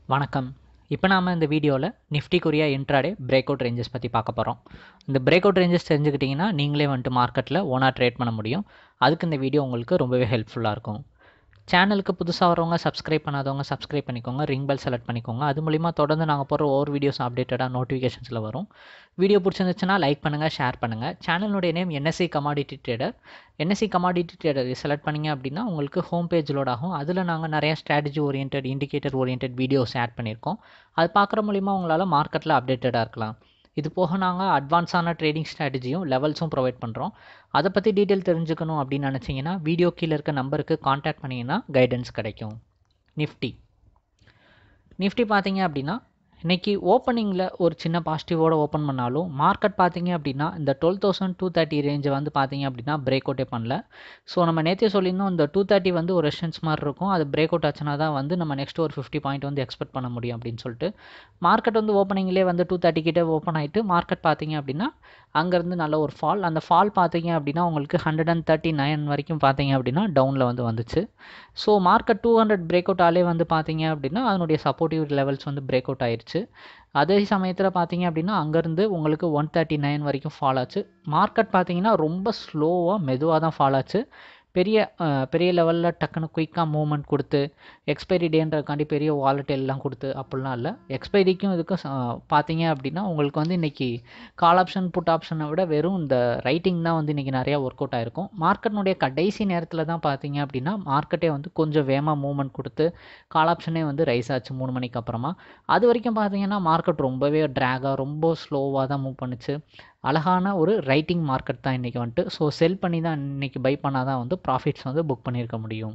வணக்கம் இப்போ நாம் இந்த வீடியோவில் Nifty Korea intraday break out ranges பற்றி பார்க்க போகிறோம் இந்த பிரேக் அவுட் ரேஞ்சஸ் தெரிஞ்சுக்கிட்டிங்கன்னா நீங்களே வந்துட்டு மார்க்கெட்டில் ஓனாக ட்ரேட் பண்ண முடியும் அதுக்கு இந்த வீடியோ உங்களுக்கு ரொம்பவே ஹெல்ப்ஃபுல்லாக இருக்கும் சேனலுக்கு புதுசாக வரவங்க சப்ஸ்கிரைப் பண்ணாதவங்க சப்ஸ்கிரைப் பண்ணிக்கோங்க ரிங் பெல் செலக்ட் பண்ணிக்கோங்க அது மூலிமா தொடர்ந்து நாங்கள் போகிற ஒவ்வொரு வீடியோஸ் அப்டேட்டடாக நோட்டிஃபிகேஷன்ஸில் வரும் வீடியோ பிடிச்சிருந்துச்சுன்னா லைக் பண்ணுங்கள் ஷேர் பண்ணுங்கள் சேனலுடைய name NSC commodity trader NSC commodity trader select பண்ணிங்க அப்படின்னா உங்களுக்கு ஹோம் பேஜ் லோட் ஆகும் அதில் நாங்கள் நிறைய strategy orient indicator orient videos add பண்ணியிருக்கோம் அது பார்க்குற மூலிமா உங்களால் மார்க்கெட்டில் அப்டேட்டடாக இருக்கலாம் இது போக நாங்கள் அட்வான்ஸான ட்ரேடிங் ஸ்ட்ராட்டஜியும் லெவல்ஸும் ப்ரொவைட் பண்ணுறோம் அதை பற்றி டீட்டெயில் தெரிஞ்சுக்கணும் அப்படின்னு நினச்சிங்கன்னா வீடியோ கீழே இருக்க நம்பருக்கு காண்டாக்ட் பண்ணிங்கன்னா கைடன்ஸ் கிடைக்கும் நிஃப்டி நிஃப்டி பார்த்தீங்க அப்படின்னா இன்றைக்கி ஓப்பனிங்கில் ஒரு சின்ன பாசிட்டிவோட ஓப்பன் பண்ணாலும் மார்க்கெட் பார்த்தீங்க அப்படின்னா இந்த டுவெல் தௌசண்ட் டூ தேர்ட்டி ரேஞ்சை வந்து பார்த்தீங்க அப்படின்னா பிரேக் அவுட்டே பண்ணல ஸோ நம்ம நேற்றே சொல்லியிருந்தோம் இந்த டூ தேர்ட்டி வந்து ஒரு ரெஷன்ஸ் மாதிரி இருக்கும் அது பிரேக் அவுட் ஆச்சுன்னா தான் வந்து நம்ம நெக்ஸ்ட் ஒரு ஃபிஃப்டி பாயிண்ட் வந்து எக்ஸ்பெக்ட் பண்ண முடியும் அப்படின்னு சொல்லிட்டு மார்க்கெட் வந்து ஓப்பனிங்லேயே வந்து டூ தேர்ட்டி கிட்டே ஓப்பன் ஆகிட்டு மார்க்கெட் பார்த்தீங்க அப்படின்னா அங்கேருந்து நல்ல ஒரு ஃபால் அந்த ஃபால் பார்த்தீங்க அப்படின்னா உங்களுக்கு ஹண்ட்ரட் அண்ட் தேர்ட்டி நைன் வரைக்கும் பார்த்தீங்க அப்படின்னா டவுனில் வந்து வந்துச்சு so market two hundred break out ஆலே வந்து பார்த்தீங்க அப்படின்னா அதனுடைய சப்போர்ட்டிவ் லெவல்ஸ் வந்து பிரேக் அவுட் ஆயிடுச்சு அதே சமயத்தில் பார்த்தீங்க அப்படின்னா அங்கேருந்து உங்களுக்கு ஒன் தேர்ட்டி நைன் வரைக்கும் ஃபால் ஆச்சு மார்க்கெட் பார்த்தீங்கன்னா ரொம்ப ஸ்லோவாக மெதுவாக தான் ஃபால் ஆச்சு பெரிய பெரிய லெவலில் டக்குன்னு குயிக்காக மூவ்மெண்ட் கொடுத்து எக்ஸ்பைரி டேன்றதுக்காண்டி பெரிய வாலெட்டெல்லாம் கொடுத்து அப்படிலாம் இல்லை எக்ஸ்பைரிக்கும் இதுக்கும் பார்த்தீங்க அப்படின்னா உங்களுக்கு வந்து இன்றைக்கி கால் ஆப்ஷன் புட் ஆப்ஷனை விட வெறும் இந்த ரைட்டிங் தான் வந்து இன்றைக்கி நிறையா ஒர்க் அவுட் ஆகிருக்கும் மார்க்கெட்னுடைய கடைசி நேரத்தில் தான் பார்த்தீங்க அப்படின்னா மார்க்கெட்டே வந்து கொஞ்சம் வேகமாக மூவ்மெண்ட் கொடுத்து கால் ஆப்ஷனே வந்து ரைஸ் ஆச்சு மூணு மணிக்கு அப்புறமா அது வரைக்கும் பார்த்தீங்கன்னா மார்க்கெட் ரொம்பவே ட்ராகாக ரொம்ப ஸ்லோவாக தான் மூவ் பண்ணுச்சு அழகான ஒரு ரைட்டிங் மார்க்கெட் தான் இன்றைக்கி வந்துட்டு ஸோ செல் பண்ணி தான் இன்றைக்கி பை பண்ணால் தான் வந்து ப்ராஃபிட்ஸ் வந்து புக் பண்ணியிருக்க முடியும்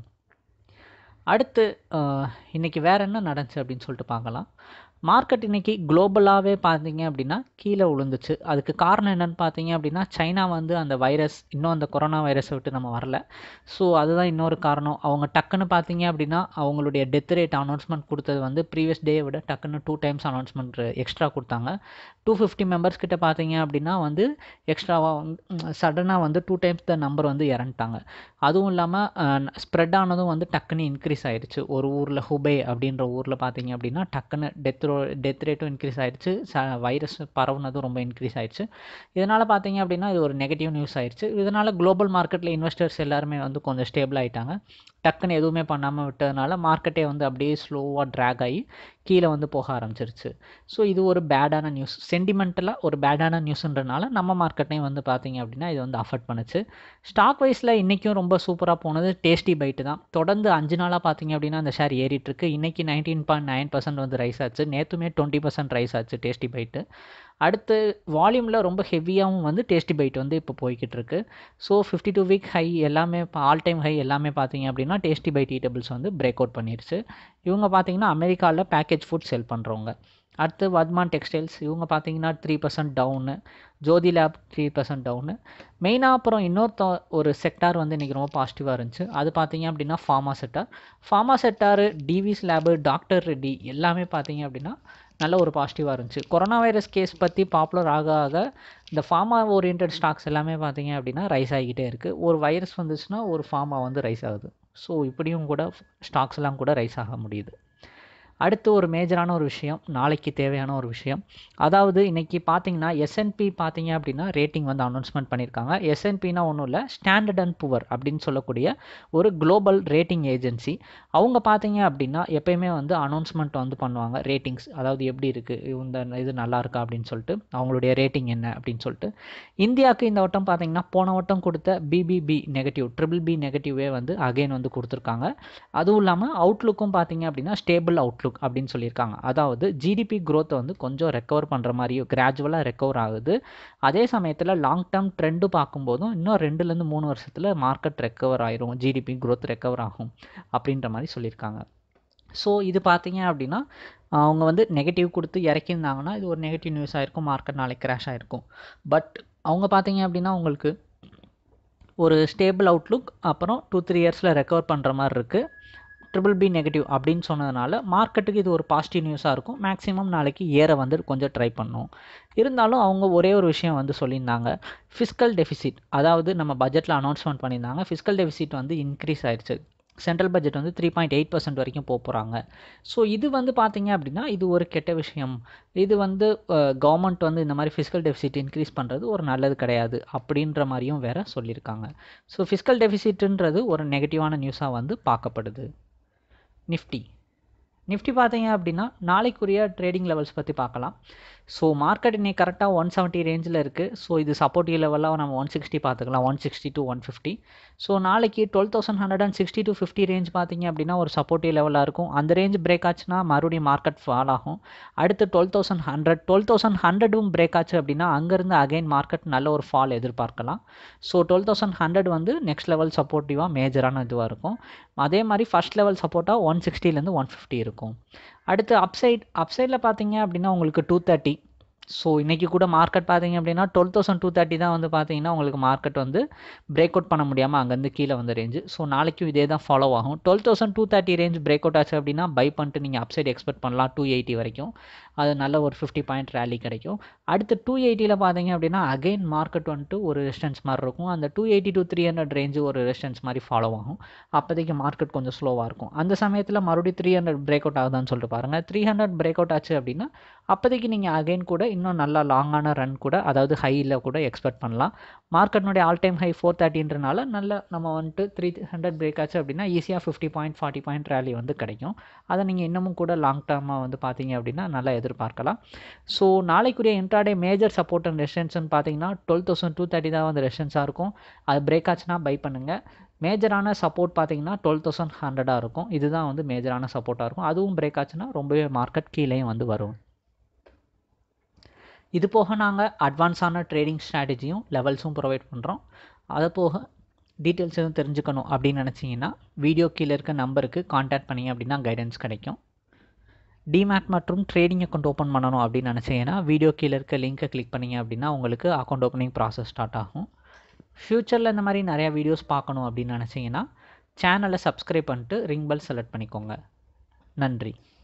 அடுத்து இன்றைக்கி வேறு என்ன நடந்துச்சு அப்படின்னு சொல்லிட்டு பார்க்கலாம் மார்க்கெட் இன்றைக்கி குளோபலாகவே பார்த்தீங்க அப்படின்னா கீழே விழுந்துச்சு அதுக்கு காரணம் என்னென்னு பார்த்தீங்க அப்படின்னா சைனா வந்து அந்த வைரஸ் இன்னும் அந்த கொரோனா வைரஸை விட்டு நம்ம வரல ஸோ அதுதான் இன்னொரு காரணம் அவங்க டக்குன்னு பார்த்தீங்க அப்படின்னா அவங்களுடைய டெத் ரேட் அனௌன்ஸ்மெண்ட் கொடுத்தது வந்து ப்ரீவியஸ் டே விட டக்குன்னு டூ டைம்ஸ் அனௌன்ஸ்மெண்ட் எக்ஸ்ட்ரா கொடுத்தாங்க டூ ஃபிஃப்டி மெம்பர்ஸ் கிட்ட பார்த்தீங்க அப்படின்னா வந்து எக்ஸ்ட்ராவாக வந்து சடனாக வந்து டூ டைம்ஸ் த நம்பர் வந்து இறந்துட்டாங்க அதுவும் இல்லாமல் ஸ்ப்ரெட் ஆனதும் வந்து டக்குன்னு இன்க்ரீஸ் ஆயிடுச்சு ஒரு ஊரில் ஹுபே அப்படின்ற ஊரில் பார்த்தீங்க அப்படின்னா டக்குன்னு டெத் டெத் ரேட்டும் இன்க்ரீஸ் ஆயிடுச்சு ச வைரஸ் பரவுனதும் ரொம்ப இன்க்ரீஸ் ஆயிடுச்சு இதனால் பார்த்தீங்க அப்படின்னா இது ஒரு நெகட்டிவ் நியூஸ் ஆயிடுச்சு இதனால் குளோபல் மார்க்கெட்டில் இன்வெஸ்டர்ஸ் எல்லாருமே வந்து கொஞ்சம் ஸ்டேபிள் ஆகிட்டாங்க டக்குன்னு எதுவுமே பண்ணாமல் விட்டதுனால மார்க்கெட்டே வந்து அப்படியே ஸ்லோவாக ட்ராக் ஆகி கீழே வந்து போக ஆரம்பிச்சிருச்சு ஸோ இது ஒரு பேடான நியூஸ் சென்டிமெண்டலாக ஒரு பேடான நியூஸ்ன்றனால நம்ம மார்க்கெட்டையும் வந்து பார்த்தீங்க அப்படின்னா இது வந்து அஃபெக்ட் பண்ணுச்சு ஸ்டாக் வைஸில் இன்றைக்கும் ரொம்ப சூப்பராக போனது டேஸ்டி பைட்டு தான் தொடர்ந்து அஞ்சு நாளாக பார்த்தீங்க அப்படின்னா அந்த ஷேர் ஏறிட்டுருக்கு இன்றைக்கி நைன்டீன் பாயிண்ட் நைன் பர்சன்ட் வந்து ரைஸ் ஆச்சு நேற்றுமே டுவெண்ட்டி பர்சன்ட் ரைஸ் ஆச்சு டேஸ்டி பைட்டு அடுத்து வால்யூமில் ரொம்ப ஹெவியாகவும் வந்து டேஸ்டி பைட் வந்து இப்போ போய்கிட்டு இருக்கு so fifty two week high எல்லாமே ஆல் டைம் ஹை எல்லாமே பார்த்தீங்க அப்படின்னா டேஸ்டி பைட் ஈட்டபிள்ஸ் வந்து பிரேக் அவுட் பண்ணிருச்சு இவங்க பார்த்தீங்கன்னா அமெரிக்காவில் பேக்கேஜ் ஃபுட் செல் பண்ணுறவங்க அடுத்து வத்மான் டெக்ஸ்டைல்ஸ் இவங்க பார்த்தீங்கன்னா three percent down Jyothy lab three percent down மெயினாக அப்புறம் இன்னொருத்த ஒரு செக்டார் வந்து இன்றைக்கி ரொம்ப பாசிட்டிவாக இருந்துச்சு அது பார்த்தீங்க அப்படின்னா pharma sector pharma sector Divi's lab doctor Reddy எல்லாமே பார்த்தீங்க அப்படின்னா நல்ல ஒரு பாசிட்டிவாக இருந்துச்சு கொரோனா வைரஸ் கேஸ் பற்றி பாப்புலர் ஆக ஆக இந்த ஃபார்மா ஓரியன்ட் ஸ்டாக்ஸ் எல்லாமே பார்த்தீங்க அப்படின்னா ரைஸ் ஆகிக்கிட்டே இருக்குது ஒரு வைரஸ் வந்துச்சுன்னா ஒரு ஃபார்மா வந்து ரைஸ் ஆகுது ஸோ இப்படியும் கூட ஸ்டாக்ஸ் எல்லாம் கூட ரைஸ் ஆக முடியுது அடுத்து ஒரு மேஜரான ஒரு விஷயம் நாளைக்கு தேவையான ஒரு விஷயம் அதாவது இன்றைக்கி பார்த்தீங்கன்னா எஸ்என்பி பார்த்தீங்க அப்படின்னா ரேட்டிங் வந்து அனௌன்ஸ்மெண்ட் பண்ணியிருக்காங்க எஸ்என்பினா ஒன்றும் இல்லை ஸ்டாண்டர்ட் அண்ட் புவர் அப்படின்னு சொல்லக்கூடிய ஒரு குளோபல் ரேட்டிங் ஏஜென்சி அவங்க பார்த்தீங்க அப்படின்னா எப்பயுமே வந்து அனௌன்ஸ்மெண்ட் வந்து பண்ணுவாங்க ரேட்டிங்ஸ் அதாவது எப்படி இருக்குது இந்த இது நல்லா இருக்கா அப்படின்னு சொல்லிட்டு அவங்களுடைய ரேட்டிங் என்ன அப்படின்னு சொல்லிட்டு இந்தியாவுக்கு இந்த வட்டம் பார்த்தீங்கன்னா போன வட்டம் கொடுத்த பிபிபி நெகட்டிவ் ட்ரிபிள் பி நெகட்டிவே வந்து அகைன் வந்து கொடுத்துருக்காங்க அதுவும் இல்லாமல் அவுட்லுக்கும் பார்த்தீங்க அப்படின்னா ஸ்டேபிள் அவுட்லுக் அவுட்லுக் அப்படின்னு சொல்லியிருக்காங்க அதாவது ஜிடிபி க்ரோத்தை வந்து கொஞ்சம் ரெக்கவர் பண்ணுற மாதிரியும் கிராஜுவலாக ரெக்கவர் ஆகுது அதே சமயத்தில் லாங் டேர்ம் ட்ரெண்டு பார்க்கும்போதும் இன்னும் ரெண்டுலேருந்து மூணு வருஷத்தில் மார்க்கெட் ரெக்கவர் ஆயிரும் ஜிடிபி க்ரோத் ரெக்கவர் ஆகும் அப்படின்ற மாதிரி சொல்லியிருக்காங்க ஸோ இது பார்த்தீங்க அப்படின்னா அவங்க வந்து நெகட்டிவ் கொடுத்து இறக்கியிருந்தாங்கன்னா இது ஒரு நெகட்டிவ் நியூஸ் ஆகிருக்கும் மார்க்கெட் நாளைக்கு கிராஷ் ஆகிருக்கும் பட் அவங்க பார்த்தீங்க அப்படின்னா உங்களுக்கு ஒரு ஸ்டேபிள் அவுட்லுக் அப்புறம் டூ த்ரீ இயர்ஸில் ரெக்கவர் பண்ணுற மாதிரி இருக்குது ட்ரிபிள் பி நெகட்டிவ் அப்படின்னு சொன்னதுனால மார்க்கெட்டுக்கு இது ஒரு பாசிட்டிவ் நியூஸாக இருக்கும் மேக்ஸிமம் நாளைக்கு ஏற வந்து கொஞ்சம் ட்ரை பண்ணும் இருந்தாலும் அவங்க ஒரே ஒரு விஷயம் வந்து சொல்லியிருந்தாங்க ஃபிஸ்கல் டெஃபிசிட் அதாவது நம்ம பட்ஜெட்டில் அனௌன்ஸ்மெண்ட் பண்ணியிருந்தாங்க ஃபிஸ்கல் டெஃபிசிட் வந்து இன்க்ரீஸ் ஆயிடுச்சு சென்ட்ரல் பட்ஜெட் வந்து த்ரீ பாயிண்ட் எயிட் பர்சன்ட் வரைக்கும் போக போகிறாங்க ஸோ இது வந்து பார்த்தீங்க அப்படின்னா இது ஒரு கெட்ட விஷயம் இது வந்து கவர்மெண்ட் வந்து இந்த மாதிரி ஃபிசிக்கல் டெபிசிட் இன்க்ரீஸ் பண்ணுறது ஒரு நல்லது கிடையாது அப்படின்ற மாதிரியும் வேற சொல்லியிருக்காங்க ஸோ ஃபிசிக்கல் டெபிசிட்ன்றது ஒரு நெகட்டிவான நியூஸாக வந்து பார்க்கப்படுது நிஃப்டி நிஃப்டி பார்த்தீங்க அப்படின்னா நாளைக்குரிய ட்ரேடிங் லெவல்ஸ் பற்றி பார்க்கலாம் ஸோ மார்க்கெட் இன்னைக்கு கரெக்டாக ஒன் செவன்ட்டி ரேஞ்சில் இருக்குது ஸோ இது சப்போர்ட்டிவ் லெவலில் நம்ம ஒன் சிக்ஸ்டி பார்த்துக்கலாம் one sixty to one fifty so நாளைக்கு twelve thousand hundred and sixty to fifty range பார்த்தீங்க அப்படின்னா ஒரு சப்போர்ட்டிவ் லெவலாக இருக்கும் அந்த ரேஞ்ச் பிரேக் ஆச்சுன்னா மறுபடியும் மார்க்கெட் ஃபால் ஆகும் அடுத்து twelve thousand hundred twelve thousand ஹண்ட்ரடும் பிரேக் ஆச்சு அப்படின்னா அங்கேருந்து அகைன் மார்க்கெட் நல்ல ஒரு ஃபால் எதிர்பார்க்கலாம் ஸோ டுவெல் தௌசண்ட் ஹண்ட்ரட் வந்து நெக்ஸ்ட் லெவல் சப்போர்ட்டிவாக மேஜரான இதுவாக இருக்கும் அதே மாதிரி ஃபஸ்ட் லெவல் சப்போர்ட்டாக ஒன் சிக்ஸ்டிலேருந்து ஒன் ஃபிஃப்டி இருக்கும் அடுத்து அப்சைட் அப்சைடில் பார்த்தீங்க அப்படின்னா உங்களுக்கு டூ தேர்ட்டி ஸோ இன்றைக்கி கூட மார்க்கெட் பார்த்தீங்க அப்படின்னா டுவெல் தௌசண்ட் டூ தேர்ட்டி தான் வந்து பார்த்தீங்கன்னா உங்களுக்கு மார்க்கெட் வந்து பிரேக் அவுட் பண்ண முடியாமல் அங்கேருந்து கீழே வந்த ரேஞ்சு ஸோ நாளைக்கும் இதே தான் ஃபாலோ ஆகும் twelve thousand two thirty range break out ஆச்சு அப்படின்னா பை பண்ணிட்டு நீங்கள் அப்சைட் எக்ஸ்பெக்ட் பண்ணலாம் டூ எயிட்டி வரைக்கும் அது நல்ல ஒரு ஃபிஃப்டி பாயிண்ட் ரேலி கிடைக்கும் அடுத்து டூ எயிட்டியில் பார்த்தீங்க அப்படின்னா அகைன் மார்க்கெட் வந்துட்டு ஒரு ரெசிஸ்டன்ஸ் மாதிரி இருக்கும் அந்த two eighty to three hundred range ஒரு ரெசிஸ்டன்ஸ் மாதிரி ஃபாலோ ஆகும் அப்போதைக்கு மார்க்கெட் கொஞ்சம் ஸ்லோவாக இருக்கும் அந்த சமயத்தில் மறுபடியும் த்ரீ ஹண்ட்ரட் பிரேக் அவுட் ஆகுதான்னு சொல்லிட்டு பாருங்கள் த்ரீ ஹண்ட்ரட் பிரேக் அவுட் ஆச்சு அப்படின்னா அப்போதைக்கு நீங்கள் அகைன் கூட இன்னும் நல்லா லாங்கான ரன் கூட அதாவது ஹையில் கூட எக்ஸ்பெக்ட் பண்ணலாம் மார்க்கெட்னுடைய ஆல் டைம் ஹை ஃபோர் தேர்ட்டின்றனால நல்ல நம்ம வந்துட்டு த்ரீ ஹண்ட்ரட் பிரேக் ஆச்சு அப்படின்னா ஈஸியாக fifty point forty point rally வந்து கிடைக்கும் அதை நீங்கள் இன்னமும் கூட லாங் டேர்மாக வந்து பார்த்தீங்க அப்படின்னா நல்லா எதிர்பார்க்கலாம் ஸோ நாளைக்குரிய இன்ட்ராடே மேஜர் சப்போர்ட் அண்ட் ரெசிஸ்டன்ஸ்னு பார்த்தீங்கன்னா டுவெல் தௌசண்ட் டூ தேர்ட்டி தான் வந்து ரெசிஸ்டன்ஸாக இருக்கும் அது பிரேக் ஆச்சுன்னா பை பண்ணுங்கள் மேஜரான சப்போர்ட் பார்த்தீங்கன்னா டுவெல் தௌசண்ட் ஹண்ட்ரடாக இருக்கும் இதுதான் வந்து மேஜரான சப்போர்ட்டாக இருக்கும் அதுவும் பிரேக் ஆச்சுன்னா ரொம்பவே மார்க்கெட் கீழேயும் வந்து வரும் இது போக நாங்கள் அட்வான்ஸான ட்ரேடிங் ஸ்ட்ராட்டஜியும் லெவல்ஸும் ப்ரொவைட் பண்ணுறோம் அது போக டீட்டெயில்ஸ் எதுவும் தெரிஞ்சுக்கணும் அப்படின்னு நினச்சிங்கன்னா வீடியோ கீழே இருக்க நம்பருக்கு காண்டாக்ட் பண்ணிங்க அப்படின்னா கைடன்ஸ் கிடைக்கும் டிமேட் மற்றும் ட்ரேடிங் அக்கௌண்ட் ஓப்பன் பண்ணணும் அப்படின்னு நினச்சிங்கன்னா வீடியோ கீழே இருக்க லிங்க்கை கிளிக் பண்ணிங்க அப்படின்னா உங்களுக்கு அக்கௌண்ட் ஓப்பனிங் ப்ராசஸ் ஸ்டார்ட் ஆகும் ஃப்யூச்சரில் இந்த மாதிரி நிறையா வீடியோஸ் பார்க்கணும் அப்படின்னு நினச்சிங்கன்னா சேனலை சப்ஸ்கிரைப் பண்ணிட்டு ரிங் பெல் செலக்ட் பண்ணிக்கோங்க நன்றி